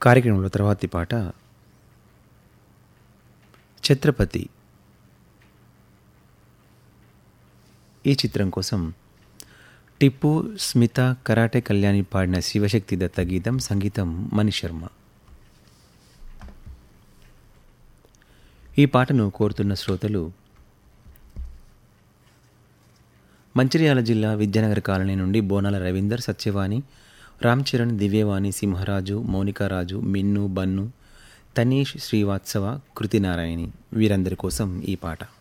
కార్యక్రమంలో తర్వాతి పాట ఛత్రపతి ఈ చిత్రం కోసం టిప్పు స్మిత కరాటే కళ్యాణి పాడిన శివశక్తి దత్త గీతం సంగీతం మణి శర్మ ఈ పాటను కోరుతున్న శ్రోతలు మంచిర్యాల జిల్లా విద్యానగర్ కాలనీ నుండి బోనాల రవీందర్ సత్యవాణి రామ్ చరణ్ దివ్యవాణి సింహరాజు మౌనికారాజు మిన్ను బన్ను తనీష్ శ్రీవాత్సవ కృతినారాయణి వీరందరి కోసం ఈ పాట